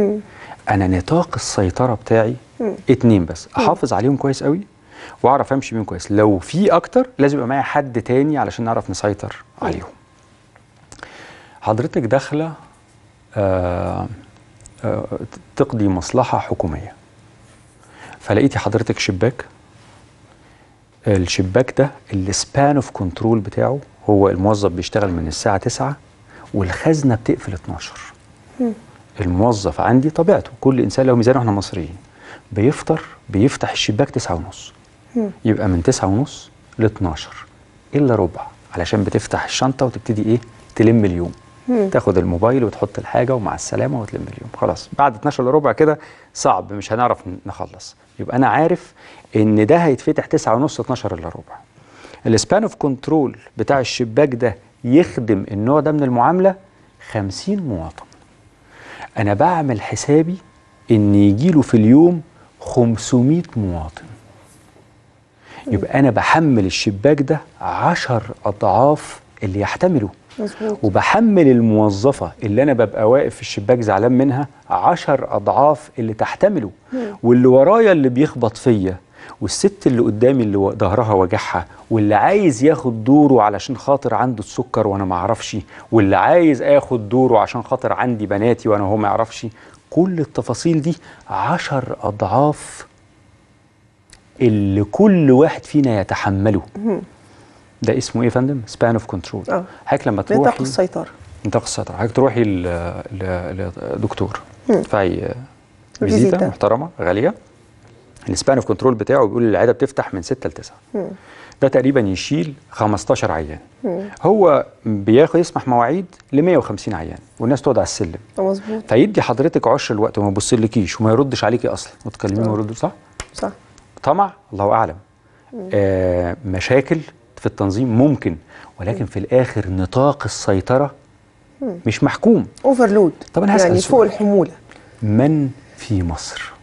انا نطاق السيطره بتاعي اتنين بس احافظ عليهم كويس قوي واعرف امشي بيهم كويس لو في اكتر لازم يبقى معايا حد تاني علشان نعرف نسيطر عليهم حضرتك داخله آه آه تقضي مصلحه حكوميه فلقيتي حضرتك شباك الشباك ده السبان اوف كنترول بتاعه هو الموظف بيشتغل من الساعه 9 والخزنه بتقفل 12 الموظف عندي طبيعته كل انسان له ميزان واحنا مصريين بيفطر بيفتح الشباك 9 ونص يبقى من 9 ونص ل 12 الا ربع علشان بتفتح الشنطه وتبتدي ايه تلم اليوم تاخد الموبايل وتحط الحاجه ومع السلامه وتلم اليوم خلاص بعد 12 الا ربع كده صعب مش هنعرف نخلص يبقى انا عارف ان ده هيتفتح 9 ونص 12 الا ربع السبان اوف كنترول بتاع الشباك ده يخدم النوع ده من المعامله 50 مواطن انا بعمل حسابي ان يجيله في اليوم 500 مواطن يبقى انا بحمل الشباك ده عشر اضعاف اللي يحتمله مظبوط وبحمل الموظفة اللي أنا ببقى واقف في الشباك زعلان منها عشر أضعاف اللي تحتمله واللي ورايا اللي بيخبط فيا والست اللي قدامي اللي و- ظهرها وجعها واللي عايز ياخد دوره علشان خاطر عنده السكر وانا ما اعرفش واللي عايز اخد دوره عشان خاطر عندي بناتي وانا هو ما يعرفش كل التفاصيل دي عشر اضعاف اللي كل واحد فينا يتحمله ده اسمه ايه يا فندم؟ سبان اوف كنترول آه. حضرتك لما نطاق تروحي السيطره نطاق السيطرة حضرتك تروحي ل- ل- لدكتور تدفعي فيزيتا. فيزيتا محترمة غالية السبان اوف كنترول بتاعه بيقول العيادة بتفتح من 6 ل 9 ده تقريبا يشيل 15 عيان هو بياخد يسمح مواعيد ل 150 عيان والناس تقعد على السلم مظبوط فيدي حضرتك عشر الوقت وما يبصلكيش وما يردش عليكي اصلا وتكلميه وما يردش صح؟ صح طمع الله اعلم آه مشاكل في التنظيم ممكن ولكن في الاخر نطاق السيطره مش محكوم اوفرلود طب أنا هسأل يعني فوق سؤال. الحموله من في مصر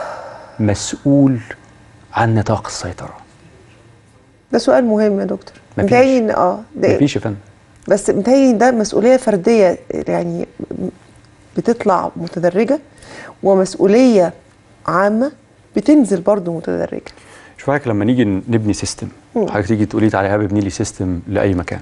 مسؤول عن نطاق السيطره ده سؤال مهم يا دكتور مفيش. متهيألي ان اه ده مفيش يا فندم بس متهيألي ده مسؤوليه فرديه يعني بتطلع متدرجه ومسؤوليه عامه بتنزل برضو متدرجه شوف حضرتك لما نيجي نبني سيستم حضرتك تيجي تقولي تعالى يا ابني لي سيستم لاي مكان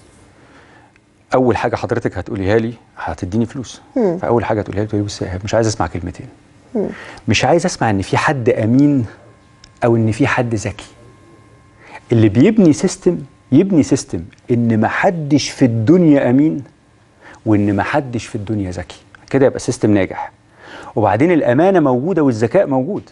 اول حاجه حضرتك هتقوليها لي هتديني فلوس فاول حاجه هتقوليها لي تقولي بص يا إيهاب، مش عايز اسمع كلمتين مش عايز اسمع ان في حد امين او ان في حد ذكي اللي بيبني سيستم يبني سيستم ان ما حدش في الدنيا امين وان ما حدش في الدنيا ذكي كده يبقى سيستم ناجح وبعدين الامانه موجوده والذكاء موجود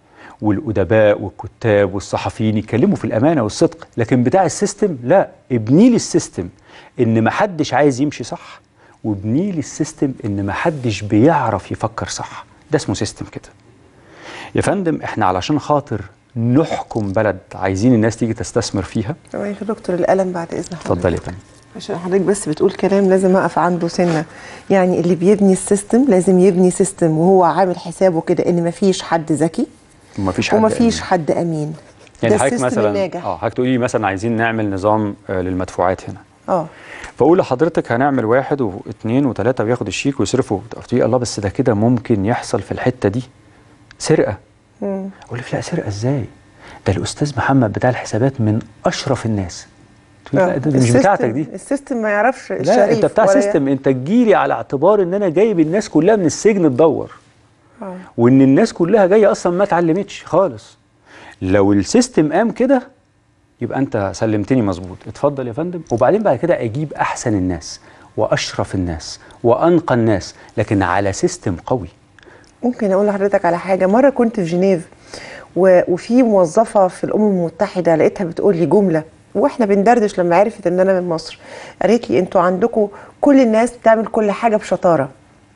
والادباء والكتاب والصحفيين يتكلموا في الامانه والصدق لكن بتاع السيستم لا ابني لي السيستم ان ما حدش عايز يمشي صح وابني لي السيستم ان ما حدش بيعرف يفكر صح ده اسمه سيستم كده يا فندم احنا علشان خاطر نحكم بلد عايزين الناس تيجي تستثمر فيها يا دكتور القلم بعد اذن حضرتك اتفضلي يا فندم عشان حضرتك بس بتقول كلام لازم اقف عنده سنه يعني اللي بيبني السيستم لازم يبني سيستم وهو عامل حسابه كده ان مفيش حد ذكي ومفيش حد ومفيش أمين. حد امين يعني ده حضرتك السيستم مثلا الناجح اه حضرتك تقولي لي مثلا عايزين نعمل نظام آه للمدفوعات هنا اه فاقول لحضرتك هنعمل واحد واثنين وثلاثه وياخد الشيك ويصرفه تقولي الله بس ده كده ممكن يحصل في الحته دي سرقه اقول لك لا سرقه ازاي ده الاستاذ محمد بتاع الحسابات من اشرف الناس تقولي لا ده, ده مش السيستم- بتاعتك دي السيستم ما يعرفش لا الشريف انت بتاع ولا سيستم انت تجيلي على اعتبار ان انا جايب الناس كلها من السجن تدور آه. وان الناس كلها جايه اصلا ما اتعلمتش خالص لو السيستم قام كده يبقى انت سلمتني مظبوط اتفضل يا فندم وبعدين بعد كده اجيب احسن الناس واشرف الناس وانقى الناس لكن على سيستم قوي ممكن اقول لحضرتك على حاجه مره كنت في جنيف و- وفي موظفه في الامم المتحده لقيتها بتقول لي جمله واحنا بندردش لما عرفت ان انا من مصر قالت لي انتوا عندكم كل الناس بتعمل كل حاجه بشطاره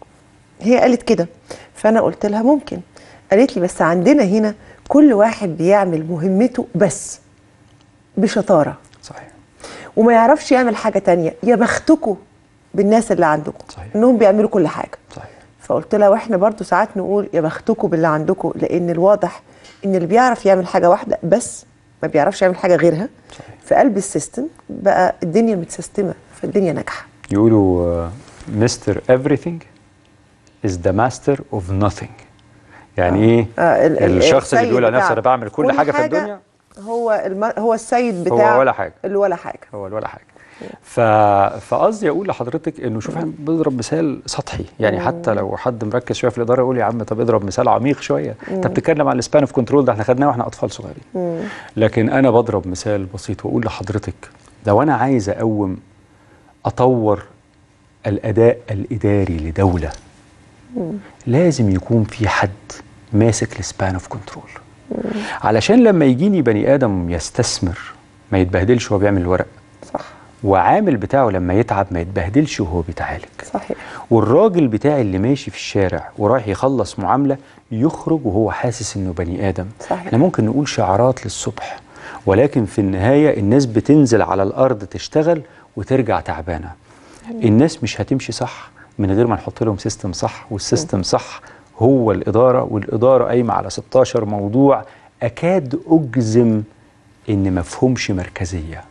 هي قالت كده فانا قلت لها ممكن قالت لي بس عندنا هنا كل واحد بيعمل مهمته بس بشطاره صحيح وما يعرفش يعمل حاجه تانية يا بختكم بالناس اللي عندكم صحيح. انهم بيعملوا كل حاجه صحيح فقلت لها واحنا برضو ساعات نقول يا بختكم باللي عندكم لان الواضح ان اللي بيعرف يعمل حاجه واحده بس ما بيعرفش يعمل حاجه غيرها صحيح. في قلب السيستم بقى الدنيا متسيستمه فالدنيا ناجحه يقولوا مستر everything is the master of nothing يعني ايه آه، ال- ال- الشخص اللي السيد بيقول على نفسه بتاع انا بعمل كل, حاجه في الدنيا هو الم... هو السيد بتاع ولا حاجة. اللي ولا حاجه هو ولا حاجه ف... فقصدي اقول لحضرتك انه شوف احنا بنضرب مثال سطحي يعني حتى لو حد مركز شويه في الاداره يقول يا عم طب اضرب مثال عميق شويه انت بتتكلم عن السبان اوف كنترول ده احنا خدناه واحنا اطفال صغيرين لكن انا بضرب مثال بسيط واقول لحضرتك لو انا عايز اقوم اطور الاداء الاداري لدوله لازم يكون في حد ماسك السبان اوف كنترول علشان لما يجيني بني ادم يستثمر ما يتبهدلش وهو بيعمل الورق صح وعامل بتاعه لما يتعب ما يتبهدلش وهو بيتعالج صحيح والراجل بتاعي اللي ماشي في الشارع ورايح يخلص معامله يخرج وهو حاسس انه بني ادم صحيح. احنا ممكن نقول شعارات للصبح ولكن في النهايه الناس بتنزل على الارض تشتغل وترجع تعبانه الناس مش هتمشي صح من غير ما نحط لهم سيستم صح والسيستم صح هو الاداره والاداره قايمه على 16 موضوع اكاد اجزم ان مفهومش مركزيه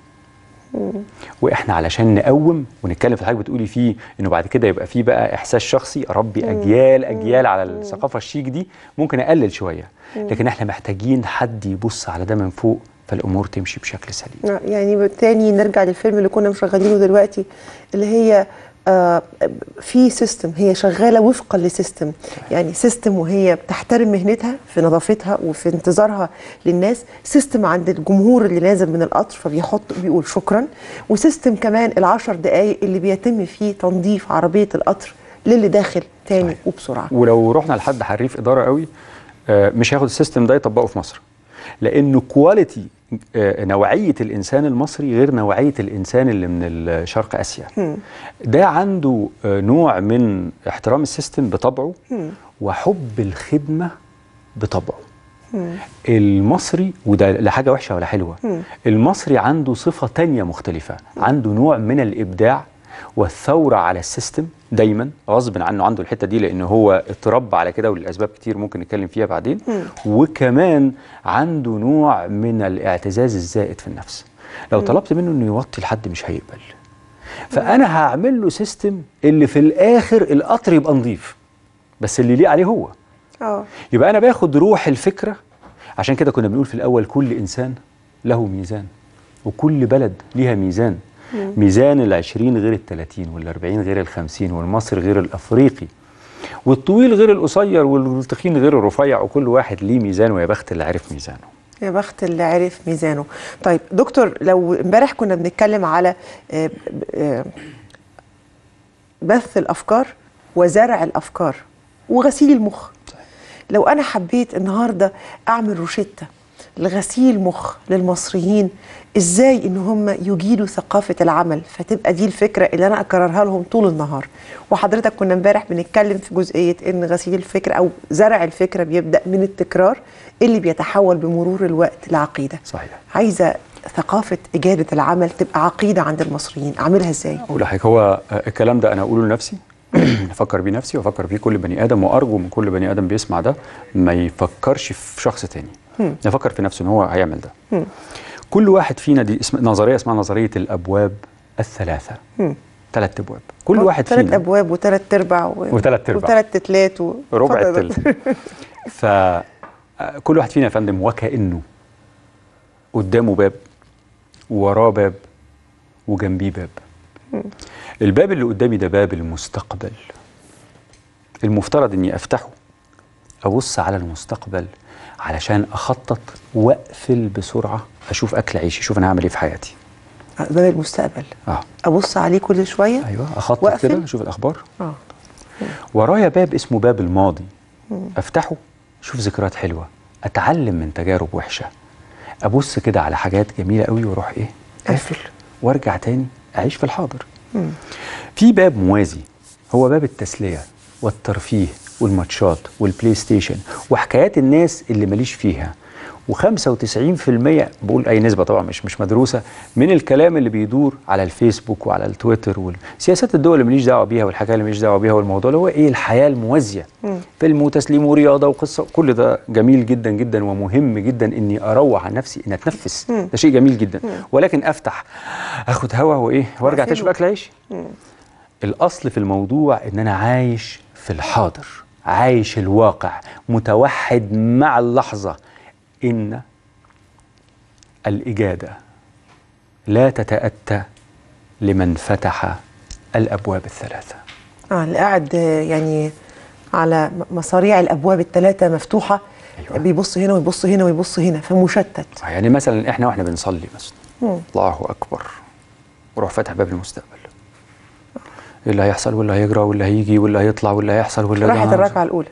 واحنا علشان نقوم ونتكلم في حاجه بتقولي فيه انه بعد كده يبقى فيه بقى احساس شخصي اربي اجيال اجيال على الثقافه الشيك دي ممكن اقلل شويه لكن احنا محتاجين حد يبص على ده من فوق فالامور تمشي بشكل سليم يعني تاني نرجع للفيلم اللي كنا مشغلينه دلوقتي اللي هي آه في سيستم هي شغاله وفقا لسيستم يعني سيستم وهي بتحترم مهنتها في نظافتها وفي انتظارها للناس سيستم عند الجمهور اللي نازل من القطر فبيحط بيقول شكرا وسيستم كمان العشر دقايق اللي بيتم فيه تنظيف عربيه القطر للي داخل تاني صحيح. وبسرعه ولو رحنا لحد حريف اداره قوي آه، مش هياخد السيستم ده يطبقه في مصر لانه كواليتي آه، نوعيه الانسان المصري غير نوعيه الانسان اللي من ال- شرق اسيا ده عنده آه، نوع من احترام السيستم بطبعه وحب الخدمه بطبعه المصري وده لا حاجه وحشه ولا حلوه المصري عنده صفه تانية مختلفه عنده نوع من الابداع والثوره على السيستم دايما غصب عنه عنده الحته دي لان هو اتربى على كده ولاسباب كتير ممكن نتكلم فيها بعدين وكمان عنده نوع من الاعتزاز الزائد في النفس لو طلبت منه انه يوطي لحد مش هيقبل فانا هعمل له سيستم اللي في الاخر القطر يبقى نظيف بس اللي يليق عليه هو اه يبقى انا باخد روح الفكره عشان كده كنا بنقول في الاول كل انسان له ميزان وكل بلد ليها ميزان ميزان العشرين غير التلاتين والاربعين غير الخمسين والمصري غير الافريقي والطويل غير القصير والتخين غير الرفيع وكل واحد ليه ميزان ويا بخت اللي عرف ميزانه يا بخت اللي عرف ميزانه طيب دكتور لو امبارح كنا بنتكلم على آه، ب- آه، بث الافكار وزرع الافكار وغسيل المخ لو انا حبيت النهارده اعمل روشته لغسيل مخ للمصريين ازاي ان هم يجيدوا ثقافه العمل فتبقى دي الفكره اللي انا اكررها لهم طول النهار وحضرتك كنا امبارح بنتكلم في جزئيه ان غسيل الفكر او زرع الفكره بيبدا من التكرار اللي بيتحول بمرور الوقت لعقيده صحيح. عايزه ثقافه اجاده العمل تبقى عقيده عند المصريين اعملها ازاي اقول لحضرتك هو آه، الكلام ده انا اقوله لنفسي افكر بيه نفسي وافكر بيه كل بني ادم وارجو من كل بني ادم بيسمع ده ما يفكرش في شخص تاني يفكر في نفسه ان هو هيعمل ده كل واحد فينا دي اسم نظريه اسمها نظريه الابواب الثلاثه ثلاث ابواب كل واحد ثلاث فينا ابواب وثلاث ارباع و... وتلات أرباع. وثلاث تتلات و... ربع اتفضل. التلت فكل واحد فينا يا فندم وكأنه قدامه باب وراه باب وجنبيه باب الباب اللي قدامي ده باب المستقبل المفترض اني افتحه ابص على المستقبل علشان اخطط واقفل بسرعه اشوف اكل عيشي اشوف انا هعمل ايه في حياتي باب المستقبل اه ابص عليه كل شويه ايوه اخطط وأقفل؟ كده اشوف الاخبار اه ورايا باب اسمه باب الماضي افتحه اشوف ذكريات حلوه اتعلم من تجارب وحشه ابص كده على حاجات جميله قوي واروح ايه قافل وارجع تاني اعيش في الحاضر في باب موازي هو باب التسليه والترفيه والماتشات والبلاي ستيشن وحكايات الناس اللي ماليش فيها و95% بقول اي نسبه طبعا مش مش مدروسه من الكلام اللي بيدور على الفيسبوك وعلى التويتر وسياسات الدول اللي ماليش دعوه بيها والحكايه اللي ماليش دعوه بيها والموضوع اللي هو ايه الحياه الموازيه فيلم وتسليم ورياضه وقصه كل ده جميل جدا جدا ومهم جدا اني اروح عن نفسي ان اتنفس ده شيء جميل جدا ولكن افتح اخد هوا وايه وارجع تاني اشوف اكل عيش الاصل في الموضوع ان انا عايش في الحاضر عايش الواقع متوحد مع اللحظه ان الاجاده لا تتاتى لمن فتح الابواب الثلاثه اه اللي قاعد آه، يعني على م- مصاريع الابواب الثلاثه مفتوحه أيوة. بيبص هنا ويبص هنا ويبص هنا فمشتت يعني مثلا احنا واحنا بنصلي مثلا الله اكبر وروح فاتح باب المستقبل ايه اللي هيحصل واللي هيجرى واللي هيجي واللي هيطلع واللي هيحصل واللي راحت الركعه الاولى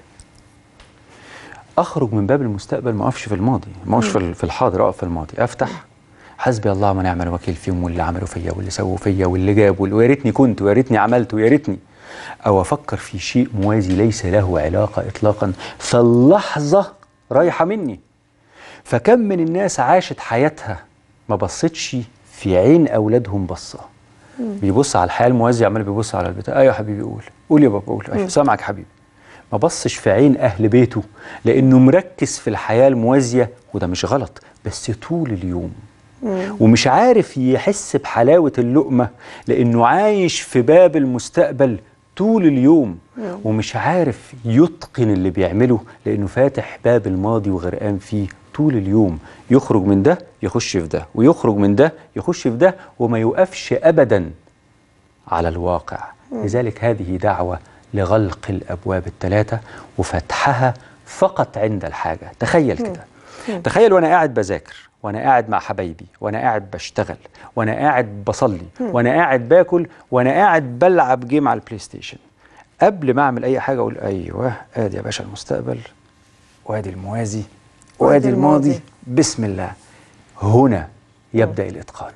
اخرج من باب المستقبل ما اقفش في الماضي ما اقفش في ال- في الحاضر اقف في الماضي افتح حسبي الله ونعم الوكيل فيهم واللي عملوا فيا واللي سووا فيا واللي جابوا ويا ريتني كنت ويا ريتني عملت ويا ريتني او افكر في شيء موازي ليس له علاقه اطلاقا فاللحظه رايحه مني فكم من الناس عاشت حياتها ما بصتش في عين اولادهم بصه بيبص على الحياه الموازيه عمال بيبص على البتاع ايوه يا حبيبي قول قول يا بابا قول أيوة سامعك يا حبيبي ما بصش في عين اهل بيته لانه مركز في الحياه الموازيه وده مش غلط بس طول اليوم ومش عارف يحس بحلاوه اللقمه لانه عايش في باب المستقبل طول اليوم ومش عارف يتقن اللي بيعمله لانه فاتح باب الماضي وغرقان فيه طول اليوم يخرج من ده يخش في ده ويخرج من ده يخش في ده وما يوقفش ابدا على الواقع لذلك هذه دعوة لغلق الأبواب الثلاثة وفتحها فقط عند الحاجة تخيل كده تخيل وأنا قاعد بذاكر وأنا قاعد مع حبايبي وأنا قاعد بشتغل وأنا قاعد بصلي وأنا قاعد باكل وأنا قاعد بلعب جيم على البلاي ستيشن قبل ما أعمل أي حاجة أقول أيوه آدي يا باشا المستقبل وآدي الموازي وآدي وآدي الماضي الماضي. بسم الله هنا يبدأ الإتقان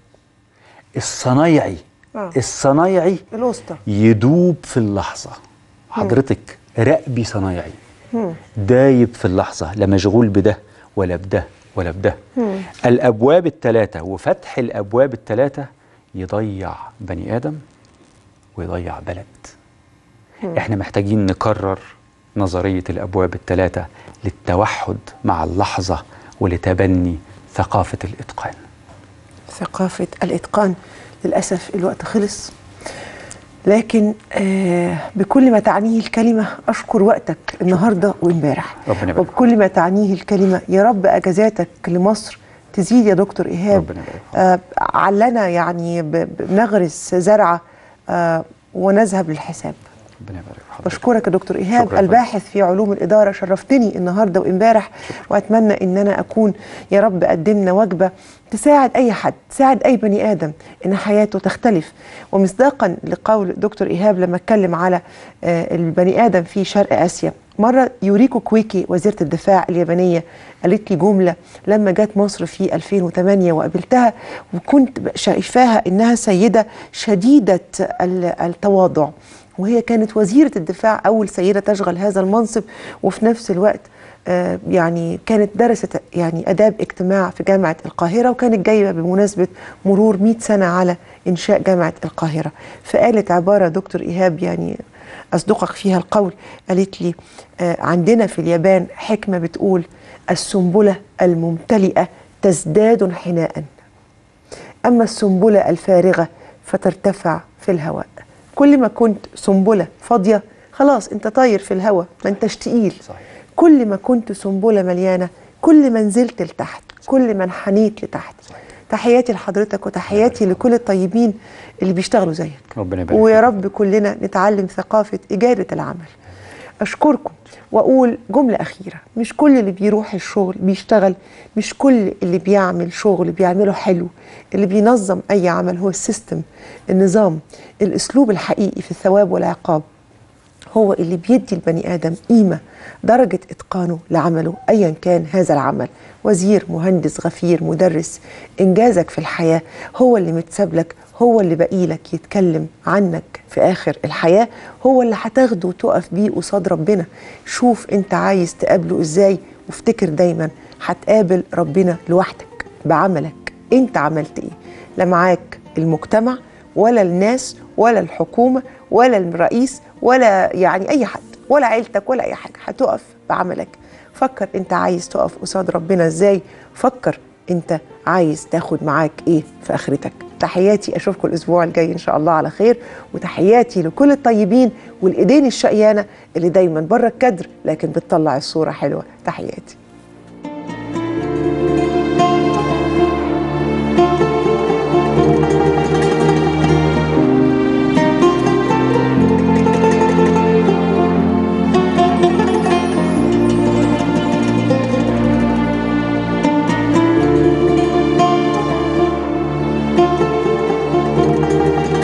الصنايعي آه. الصنايعي الوسطى يدوب في اللحظة حضرتك راقبي صنايعي دايب في اللحظة لا مشغول بده ولا بده ولا بده الأبواب الثلاثة وفتح الأبواب الثلاثة يضيع بني آدم ويضيع بلد احنا محتاجين نكرر نظرية الأبواب الثلاثة للتوحد مع اللحظة ولتبني ثقافة الإتقان ثقافة الإتقان للأسف الوقت خلص لكن آه بكل ما تعنيه الكلمة أشكر وقتك النهاردة وإمبارح ربنا يبارك وبكل ما تعنيه الكلمة يا رب أجازاتك لمصر تزيد يا دكتور إيهاب ربنا يبارك فيك. آه علنا يعني ب- بنغرس زرعة آه ونذهب للحساب ربنا يبارك في حضرتك. بشكرك يا دكتور ايهاب شكراً. الباحث في علوم الاداره شرفتني النهارده وامبارح واتمنى ان انا اكون يا رب قدمنا وجبه تساعد اي حد تساعد اي بني ادم ان حياته تختلف ومصداقا لقول دكتور ايهاب لما اتكلم على آه، البني ادم في شرق اسيا مره يوريكو كويكي وزيره الدفاع اليابانيه قالت لي جمله لما جت مصر في 2008 وقابلتها وكنت شايفاها انها سيده شديده ال- التواضع وهي كانت وزيرة الدفاع أول سيدة تشغل هذا المنصب وفي نفس الوقت آه، يعني كانت درست يعني آداب اجتماع في جامعة القاهرة وكانت جاية بمناسبة مرور 100 سنة على إنشاء جامعة القاهرة فقالت عبارة دكتور إيهاب يعني أصدقك فيها القول قالت لي آه، عندنا في اليابان حكمة بتقول السنبلة الممتلئة تزداد انحناءً أما السنبلة الفارغة فترتفع في الهواء كل ما كنت سنبلة فاضية خلاص انت طاير في الهواء ما انتش تقيل صحيح. كل ما كنت سنبلة مليانة كل ما نزلت لتحت كل ما انحنيت لتحت تحياتي لحضرتك وتحياتي لكل الطيبين اللي بيشتغلوا زيك ربنا يبارك ويا فيك. رب كلنا نتعلم ثقافة إجادة العمل أشكركم وأقول جملة أخيرة مش كل اللي بيروح الشغل بيشتغل مش كل اللي بيعمل شغل بيعمله حلو اللي بينظم أي عمل هو السيستم النظام الأسلوب الحقيقي في الثواب والعقاب هو اللي بيدي البني آدم قيمة درجة إتقانه لعمله أيا كان هذا العمل وزير مهندس غفير مدرس إنجازك في الحياة هو اللي متساب لك هو اللي باقي لك يتكلم عنك في آخر الحياة هو اللي هتاخده وتقف بيه قصاد ربنا شوف أنت عايز تقابله إزاي وافتكر دايما هتقابل ربنا لوحدك بعملك أنت عملت إيه لا معاك المجتمع ولا الناس ولا الحكومة ولا الرئيس ولا يعني أي حد ولا عيلتك ولا أي حاجة هتقف بعملك فكر أنت عايز تقف قصاد ربنا إزاي فكر أنت عايز تاخد معاك إيه في آخرتك تحياتي أشوفكم الأسبوع الجاي إن شاء الله على خير وتحياتي لكل الطيبين والإيدين الشقيانة اللي دايما بره الكدر لكن بتطلع الصورة حلوة تحياتي